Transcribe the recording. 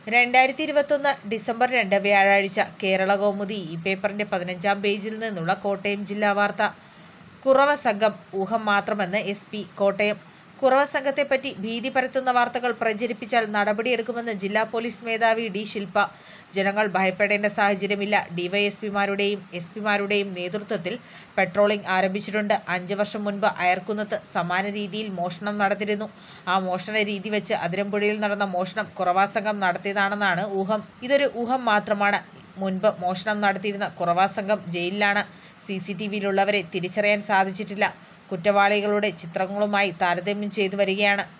രണ്ടായിരത്തി ഇരുപത്തൊന്ന് ഡിസംബർ രണ്ട് വ്യാഴാഴ്ച കേരള കൗമുദി ഈ പേപ്പറിന്റെ പതിനഞ്ചാം പേജിൽ നിന്നുള്ള കോട്ടയം ജില്ലാ വാർത്ത കുറവ സംഘം ഊഹം മാത്രമെന്ന് എസ് പി കോട്ടയം കുറവ സംഘത്തെപ്പറ്റി ഭീതി പരത്തുന്ന വാർത്തകൾ പ്രചരിപ്പിച്ചാൽ നടപടിയെടുക്കുമെന്ന് ജില്ലാ പോലീസ് മേധാവി ഡി ശില്പ ജനങ്ങൾ ഭയപ്പെടേണ്ട സാഹചര്യമില്ല ഡിവൈഎസ്പിമാരുടെയും എസ് പിമാരുടെയും നേതൃത്വത്തിൽ പെട്രോളിംഗ് ആരംഭിച്ചിട്ടുണ്ട് അഞ്ച് വർഷം മുൻപ് അയർക്കുന്നത്ത് സമാന രീതിയിൽ മോഷണം നടന്നിരുന്നു ആ മോഷണ രീതി വെച്ച് അതിരമ്പുഴയിൽ നടന്ന മോഷണം കുറവാ സംഘം നടത്തിയതാണെന്നാണ് ഊഹം ഇതൊരു ഊഹം മാത്രമാണ് മുൻപ് മോഷണം നടത്തിയിരുന്ന കുറവാ സംഘം ജയിലിലാണ് സി സി ടി വിയിലുള്ളവരെ തിരിച്ചറിയാൻ സാധിച്ചിട്ടില്ല കുറ്റവാളികളുടെ ചിത്രങ്ങളുമായി താരതമ്യം ചെയ്തു വരികയാണ്